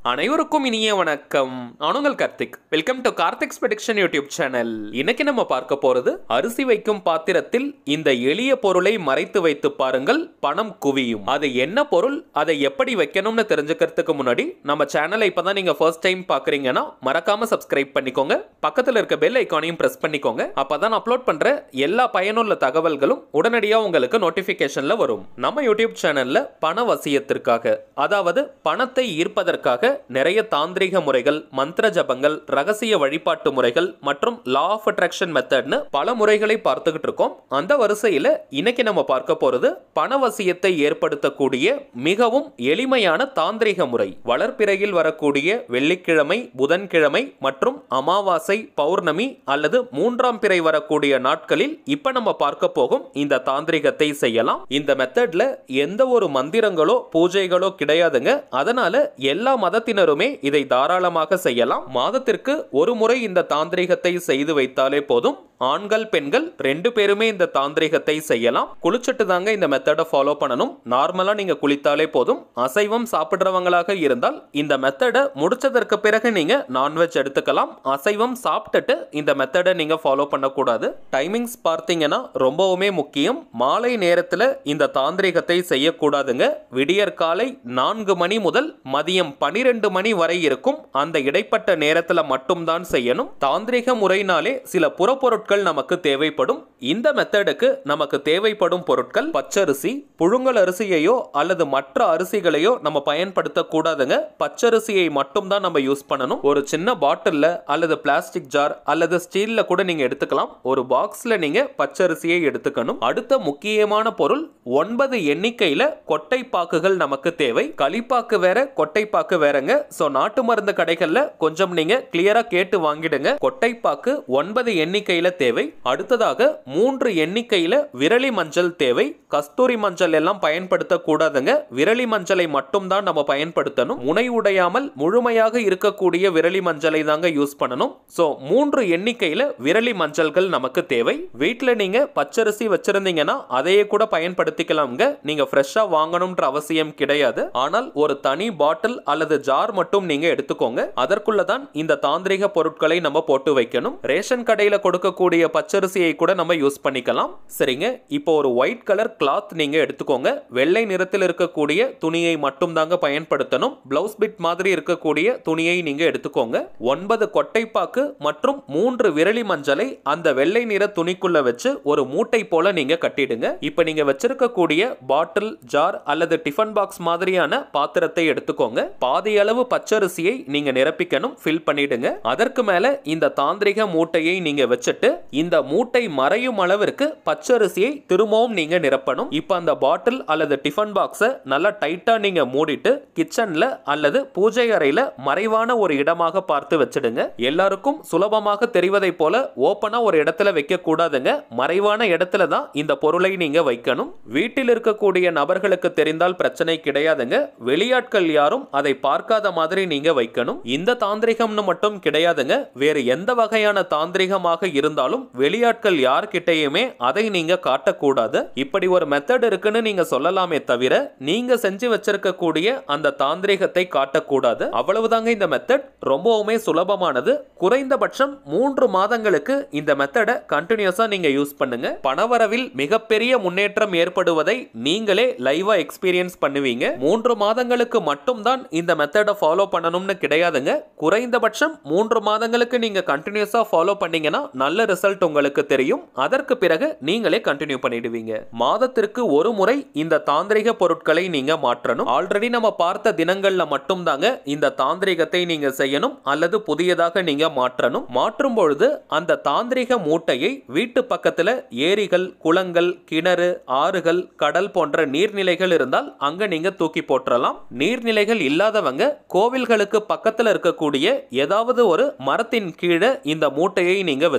அனைவருக்கும் இனிய வணக்கம் நான் உங்கள் Karthik welcome to Karthik's prediction YouTube channel இன்னைக்கு நம்ம பார்க்க போறது அரிசி வைக்கும் பாத்திரத்தில் இந்த எளிய பொருளை மறைத்து வைத்து பாருங்கள் பணம் குவியும் அது என்ன பொருள் அதை எப்படி வைக்கணும்னு தெரிஞ்சுக்கிறதுக்கு முன்னாடி நம்ம சேனலை இப்பதான் நீங்க ஃபர்ஸ்ட் டைம் பாக்குறீங்கன்னா மறக்காம சப்ஸ்கிரைப் பண்ணிக்கோங்க பக்கத்துல இருக்க பெல் ஐக்கானையும் பிரஸ் பண்ணிக்கோங்க அப்பதான் அப்லோட் பண்ற எல்லா பயனுள்ள தகவல்களும் உடனடியா உங்களுக்கு நோட்டிபிகேஷன்ல வரும் நம்ம யூடியூப் சேனல்ல பண வசியத்திற்காக அதாவது பணத்தை ஈர்ப்பதற்காக நிறைய தாந்திரிக முறைகள் மந்திர ஜபங்கள் ரகசிய வழிபாட்டு முறைகள் மற்றும் லா ஆஃப் அட்ராக்ஷன் மெத்தட்னு பல முறைகளை பார்த்துக்கிட்டு இருக்கோம் அந்த வரிசையில இன்னைக்கு நம்ம பார்க்க போறது பணவசியத்தை ஏற்படுத்தக்கூடிய மிகவும் எளிமையான தாந்திரிக முறை வளர்ப்பிறையில் வரக்கூடிய வெள்ளிக்கிழமை புதன்கிழமை மற்றும் அமாவாசை பௌர்ணமி அல்லது மூன்றாம் பிறை வரக்கூடிய நாட்களில் இப்ப நம்ம பார்க்க போகும் இந்த தாந்திரிகத்தை செய்யலாம் இந்த மெத்தட்ல எந்த ஒரு மந்திரங்களோ பூஜைகளோ கிடையாதுங்க அதனால எல்லா மதத்தினருமே இதை தாராளமாக செய்யலாம் மாதத்திற்கு ஒரு முறை இந்த தாந்திரிகத்தை செய்து வைத்தாலே போதும் ஆண்கள் பெண்கள் ரெண்டு பேருமே இந்த தாந்திரிகத்தை செய்யலாம் குளிச்சுட்டு தாங்க இந்த மெத்தடை ஃபாலோ பண்ணணும் நார்மலா நீங்க குளித்தாலே போதும் அசைவம் சாப்பிடுறவங்களாக இருந்தால் இந்த மெத்தடை முடிச்சதற்கு பிறகு நீங்க நான்வெஜ் எடுத்துக்கலாம் அசைவம் சாப்பிட்டுட்டு இந்த மெத்தடை நீங்க ஃபாலோ பண்ணக்கூடாது டைமிங்ஸ் பார்த்தீங்கன்னா ரொம்பவுமே முக்கியம் மாலை நேரத்தில் இந்த தாந்திரிகத்தை செய்யக்கூடாதுங்க விடியற் காலை நான்கு மணி முதல் மதியம் பனிரெண்டு மணி வரை இருக்கும் அந்த இடைப்பட்ட நேரத்தில் மட்டும்தான் செய்யணும் தாந்திரிக முறையினாலே சில புறப்பொருட்கள் நமக்கு தேவைப்படும் இந்த மெத்தடுக்கு நமக்கு தேவைப்படும் பொருட்கள் பச்சரிசி புழுங்கல் அரிசியையோ அல்லது மற்ற அரிசிகளையோ நம்ம பயன்படுத்த கூடாதுங்க பச்சரிசியை மட்டும் தான் நம்ம யூஸ் பண்ணணும் ஒரு சின்ன பாட்டில்ல அல்லது பிளாஸ்டிக் ஜார் அல்லது ஸ்டீல்ல கூட நீங்க எடுத்துக்கலாம் ஒரு பாக்ஸ்ல நீங்க பச்சரிசியை எடுத்துக்கணும் அடுத்த முக்கியமான பொருள் ஒன்பது எண்ணிக்கையில கொட்டை பாக்குகள் நமக்கு தேவை களிப்பாக்கு வேற கொட்டை பாக்கு வேறங்க சோ நாட்டு மருந்து கடைகள்ல கொஞ்சம் நீங்க கிளியரா கேட்டு வாங்கிடுங்க கொட்டைப்பாக்கு ஒன்பது எண்ணிக்கையில தேவை அடுத்ததாக மூன்று எண்ணிக்கையில விரலி மஞ்சள் தேவை கஸ்தூரி மஞ்சள் எல்லாம் பயன்படுத்த கூடாதுங்க விரலி மஞ்சளை மட்டும் தான் நம்ம பயன்படுத்தணும் முனை உடையாமல் முழுமையாக இருக்கக்கூடிய விரலி மஞ்சளை தாங்க யூஸ் பண்ணணும் சோ மூன்று எண்ணிக்கையில விரலி மஞ்சள்கள் நமக்கு தேவை வீட்டில் நீங்க பச்சரிசி வச்சிருந்தீங்கன்னா அதையே கூட பயன்படுத்திக்கலாம்ங்க நீங்க ஃப்ரெஷ்ஷா வாங்கணும்ன்ற அவசியம் கிடையாது ஆனால் ஒரு தனி பாட்டில் அல்லது ஜார் மட்டும் நீங்க எடுத்துக்கோங்க அதற்குள்ள தான் இந்த தாந்திரிக பொருட்களை நம்ம போட்டு வைக்கணும் ரேஷன் கடையில கொடுக்கக்கூடிய பச்சரிசியை கூட நம்ம யூஸ் பண்ணிக்கலாம் சரிங்க இப்போ ஒரு ஒயிட் கலர் கிளாத் நீங்க எடுத்துக்கோங்க வெள்ளை நிறத்தில் இருக்கக்கூடிய துணியை மட்டும் தாங்க பயன்படுத்தணும் பிளவுஸ் பிட் மாதிரி இருக்கக்கூடிய துணியை நீங்க எடுத்துக்கோங்க ஒன்பது கொட்டைப்பாக்கு மற்றும் மூன்று விரலி மஞ்சளை அந்த வெள்ளை நிற துணிக்குள்ள வச்சு ஒரு மூட்டை போல நீங்க கட்டிடுங்க இப்ப நீங்க வச்சிருக்கக்கூடிய பாட்டில் ஜார் அல்லது டிஃபன் பாக்ஸ் மாதிரியான பாத்திரத்தை எடுத்துக்கோங்க பாதி அளவு பச்சரிசியை நீங்க நிரப்பிக்கணும் ஃபில் பண்ணிடுங்க அதற்கு மேல இந்த தாந்திரிக மூட்டையை நீங்க வச்சுட்டு இந்த மூட்டை மறையும் அளவிற்கு பச்சரிசியை திரும்பவும் நீங்க நிரப்பணும் இப்ப அந்த பாட்டில் அல்லது டிஃபன் பாக்ஸை நல்லா டைட்டா நீங்க மூடிட்டு கிச்சன்ல அல்லது பூஜை அறையில மறைவான ஒரு இடமாக பார்த்து வச்சிடுங்க எல்லாருக்கும் சுலபமாக தெரிவதை போல ஓப்பனா ஒரு இடத்துல வைக்க கூடாதுங்க மறைவான இடத்துல தான் இந்த பொருளை நீங்க வைக்கணும் வீட்டில் இருக்கக்கூடிய நபர்களுக்கு தெரிந்தால் பிரச்சனை கிடையாதுங்க வெளியாட்கள் யாரும் அதை பார்க்காத மாதிரி நீங்க வைக்கணும் இந்த தாந்திரிகம்னு மட்டும் கிடையாதுங்க வேறு எந்த வகையான தாந்திரிகமாக இருந்தாலும் வெளியாட்கள் யார்கிட்டயுமே அதை நீங்க காட்டக்கூடாது இப்படி ஒரு மெத்தட் இருக்குன்னு நீங்க சொல்லலாமே தவிர நீங்க செஞ்சு வச்சிருக்கக்கூடிய அந்த தாந்திரிகத்தை காட்டக்கூடாது அவ்வளவுதாங்க இந்த மெத்தட் ரொம்பவுமே சுலபமானது குறைந்தபட்சம் மூன்று மாதங்களுக்கு இந்த மெத்தடை கண்டினியூஸா நீங்க யூஸ் பண்ணுங்க பணவரவில் மிகப்பெரிய முன்னேற்றம் ஏற்படுவதை நீங்களே லைவா எக்ஸ்பீரியன்ஸ் பண்ணுவீங்க மூன்று மாதங்களுக்கு மட்டும்தான் இந்த மெத்தடை ஃபாலோ பண்ணணும்னு கிடையாதுங்க குறைந்தபட்சம் மூன்று மாதங்களுக்கு நீங்க கண்டினியூஸா ஃபாலோ பண்ணீங்கன்னா நல்ல ரிசல்ட் உங்களுக்கு தெரியும் அதற்கு பிறகு நீங்களே கண்டினியூ பண்ணிடுவீங்க மாதத்திற்கு ஒரு முறை இந்த தாந்திரிக பொருட்களை நீங்க மாற்றணும் ஆல்ரெடி நம்ம பார்த்த தினங்கள்ல மட்டும் தாங்க இந்த தாந்திரிகத்தை நீங்க செய்யணும் அல்லது புதியதாக நீங்க மாற்றணும் மாற்றும் பொழுது அந்த தாந்திரிக மூட்டையை வீட்டு பக்கத்துல ஏரிகள் குளங்கள் கிணறு ஆறுகள் கடல் போன்ற நீர்நிலைகள் இருந்தால் அங்க நீங்க தூக்கி போட்டுறலாம் நீர்நிலைகள் இல்லாதவங்க கோவில்களுக்கு பக்கத்துல இருக்கக்கூடிய ஏதாவது ஒரு மரத்தின் கீழே இந்த மூட்டையை நீங்க வச்சிடலாம்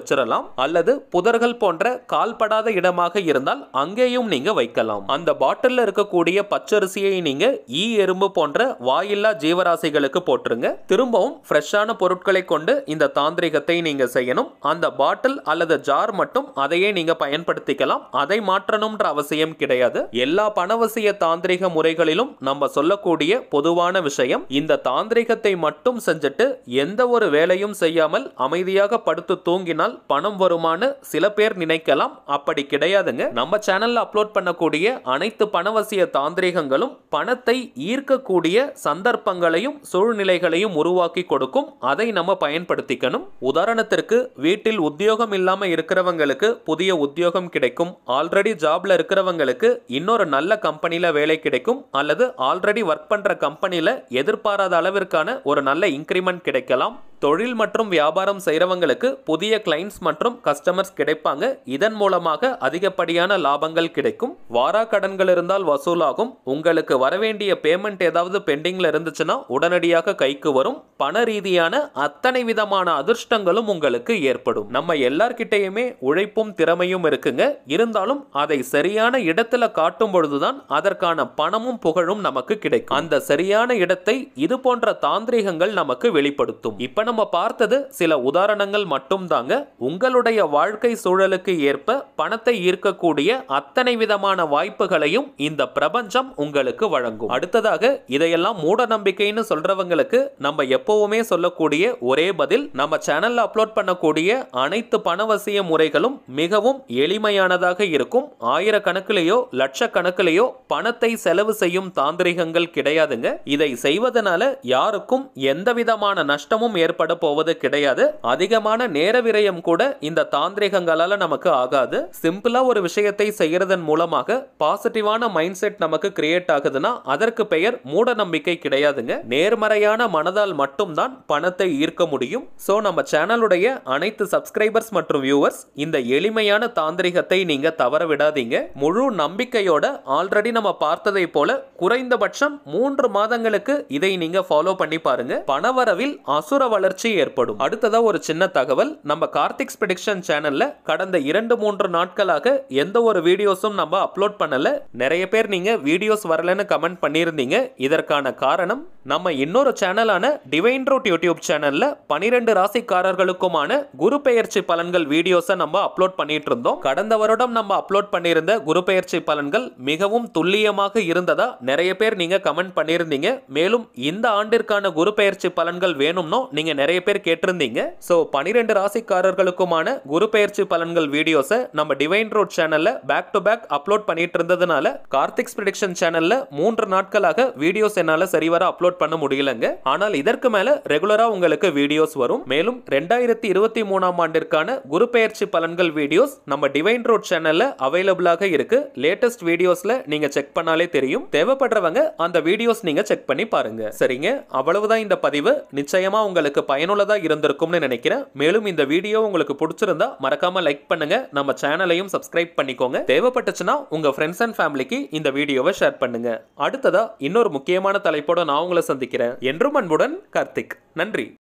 வைக்கலாம் அல்லது புதர்கள் போன்ற கால்படாத இடமாக இருந்தால் அங்கேயும் நீங்க வைக்கலாம் அந்த பாட்டில்ல இருக்கக்கூடிய பச்சரிசியை நீங்க ஈ எறும்பு போன்ற வாயில்லா ஜீவராசிகளுக்கு போட்டுருங்க திரும்பவும் ஃப்ரெஷ்ஷான பொருட்களை கொண்டு இந்த தாந்திரிகத்தை நீங்க செய்யணும் அந்த பாட்டில் அல்லது ஜார் மட்டும் அதையே நீங்க பயன்படுத்திக்கலாம் அதை மாற்றணும்ன்ற அவசியம் கிடையாது எல்லா பணவசிய தாந்திரிக முறைகளிலும் நம்ம சொல்லக்கூடிய பொதுவான விஷயம் இந்த தாந்திரிகத்தை மட்டும் செஞ்சுட்டு எந்த ஒரு வேலையும் செய்யாமல் அமைதியாக படுத்து தூங்கினால் பணம் வருமானு சில பேர் நினைக்கலாம் அப்படி கிடையாதுங்க நம்ம சேனல்ல அப்லோட் பண்ணக்கூடிய அனைத்து பணவசிய தாந்திரிகங்களும் பணத்தை ஈர்க்கக்கூடிய சந்தர்ப்பங்களையும் சூழ்நிலைகளையும் உருவாக்கி கொடுக்கும் அதை நம்ம பயன்படுத்திக்கணும் உதாரணத்திற்கு வீட்டில் உத்தியோகம் இல்லாம இருக்கிறவங்களுக்கு புதிய உத்தியோகம் கிடைக்கும் ஆல்ரெடி ஜாப்ல இருக்கிறவங்களுக்கு இன்னொரு நல்ல கம்பெனில வேலை கிடைக்கும் அல்லது ஆல்ரெடி ஒர்க் பண்ற கம்பெனில எதிர்பாராத அளவிற்கான ஒரு நல்ல இன்க்ரிமெண்ட் கிடைக்கலாம் தொழில் மற்றும் வியாபாரம் செய்கிறவங்களுக்கு புதிய கிளைண்ட்ஸ் மற்றும் கஸ்டமர்ஸ் கிடைப்பாங்க இதன் மூலமாக அதிகப்படியான லாபங்கள் கிடைக்கும் வாரா கடன்கள் இருந்தால் வசூலாகும் உங்களுக்கு வரவேண்டிய பேமெண்ட் ஏதாவது பெண்டிங்ல இருந்துச்சுன்னா உடனடியாக கைக்கு வரும் பண ரீதியான அத்தனை விதமான அதிர்ஷ்டங்களும் உங்களுக்கு ஏற்படும் நம்ம எல்லார்கிட்டயுமே உழைப்பும் திறமையும் இருக்குங்க இருந்தாலும் அதை சரியான இடத்துல காட்டும் பொழுதுதான் அதற்கான பணமும் புகழும் நமக்கு கிடைக்கும் அந்த சரியான இடத்தை இது போன்ற தாந்திரிகங்கள் நமக்கு வெளிப்படுத்தும் இப்ப நம்ம பார்த்தது சில உதாரணங்கள் மட்டும் தாங்க உங்களுடைய வாழ்க்கை சூழலுக்கு ஏற்ப பணத்தை ஈர்க்கக்கூடிய அத்தனை விதமான வாய்ப்புகளையும் இந்த பிரபஞ்சம் உங்களுக்கு வழங்கும் அடுத்ததாக இதையெல்லாம் மூட நம்பிக்கைன்னு சொல்றவங்களுக்கு நம்ம எப்பவுமே சொல்லக்கூடிய ஒரே பதில் நம்ம சேனல்ல அப்லோட் பண்ணக்கூடிய அனைத்து பணவசிய முறைகளும் மிகவும் எளிமையானதாக இருக்கும் ஆயிரக்கணக்கிலேயோ லட்சக்கணக்கிலேயோ பணத்தை செலவு செய்யும் தாந்திரிகங்கள் கிடையாதுங்க இதை செய்வதனால யாருக்கும் எந்த விதமான நஷ்டமும் ஏற்பட போவது கிடையாது அதிகமான நேர விரயம் கூட இந்த தாந்திரிகங்களால நமக்கு ஆகாது சிம்பிளா ஒரு விஷயத்தை செய்யறதன் மூலமாக பாசிட்டிவான மைண்ட் செட் நமக்கு கிரியேட் ஆகுதுன்னா அதற்கு பெயர் மூட நம்பிக்கை கிடையாதுங்க நேர்மறையான மனதால் மட்டும்தான் பணத்தை ஈர்க்க முடியும் சோ நம்ம சேனலுடைய அனைத்து சப்ஸ்கிரைபர்ஸ் மற்றும் வியூவர்ஸ் இந்த எளிமையான தாந்திரிகத்தை நீங்க தவற விடாதீங்க முழு நம்பிக்கையோட ஆல்ரெடி நம்ம பார்த்ததை போல குறைந்தபட்சம் மூன்று மாதங்களுக்கு இதை நீங்க ஃபாலோ பண்ணி பாருங்க பணவரவில் அசுர வளர்ச்சி ஏற்படும் அடுத்ததா ஒரு சின்ன தகவல் நம்ம கார்த்திக்ஸ் ப்ரெடிக்ஷன் சேனல்ல கடந்த இரண்டு மூன்று நாட்களாக எந்த ஒரு வீடியோஸும் நம்ம அப்லோட் பண்ணல நிறைய பேர் நீங்க வீடியோஸ் வரலன்னு கமெண்ட் பண்ணியிருந்தீங்க இதற்கான காரணம் நம்ம இன்னொரு சேனலான டிவைன் ரூட் யூடியூப் சேனல்ல பனிரெண்டு ராசிக்காரர்களுக்குமான குரு பெயர்ச்சி பலன்கள் வீடியோஸை நம்ம அப்லோட் பண்ணிட்டு இருந்தோம் கடந்த வருடம் நம்ம அப்லோட் பண்ணியிருந்த குரு பெயர்ச்சி பலன்கள் மிகவும் துல்லியமாக இருந்ததா நிறைய பேர் நீங்க கமெண்ட் பண்ணியிருந்தீங்க மேலும் இந்த ஆண்டிற்கான குரு பெயர்ச்சி பலன்கள் வேணும்னோ நீங்க நிறைய பேர் கேட்டிருந்தீங்க ஸோ பனிரெண்டு ராசிக்காரர்களுக்குமான குரு பெயர்ச்சி பலன்கள் வீடியோஸை நம்ம டிவைன் ரோட் சேனல்ல பேக் டு பேக் அப்லோட் பண்ணிட்டு இருந்ததுனால கார்த்திக்ஸ் ப்ரிடிக்ஷன் சேனல்ல மூன்று நாட்களாக வீடியோஸ் என்னால சரிவர அப்லோட் பண்ண முடியலங்க ஆனால் இதற்கு மேல ரெகுலரா உங்களுக்கு வீடியோஸ் வரும் மேலும் ரெண்டாயிரத்தி இருபத்தி மூணாம் ஆண்டிற்கான குரு பெயர்ச்சி பலன்கள் வீடியோஸ் நம்ம டிவைன் ரோட் சேனல்ல அவைலபிளாக இருக்கு லேட்டஸ்ட் வீடியோஸ்ல நீங்க செக் பண்ணாலே தெரியும் தேவைப்படுறவங்க அந்த வீடியோஸ் நீங்க செக் பண்ணி பாருங்க சரிங்க அவ்வளவுதான் இந்த பதிவு நிச்சயமா உங்களுக்கு பயனுள்ளதா இருந்திருக்கும்னு நினைக்கிறேன் மேலும் இந்த வீடியோ உங்களுக்கு பிடிச்சிருந்தா மறக்காம லைக் பண்ணுங்க நம்ம சேனலையும் சப்ஸ்கிரைப் பண்ணிக்கோங்க தேவைப்பட்டுச்சுன்னா உங்க ஃப்ரெண்ட்ஸ் அண்ட் ஃபேமிலிக்கு இந்த வீடியோவை ஷேர் பண்ணுங்க அடுத்ததா இன்னொரு முக்கியமான தலைப்போட நான் உங்களை சந்திக்கிறேன் என்றும் அன்புடன் கார்த்திக் நன்றி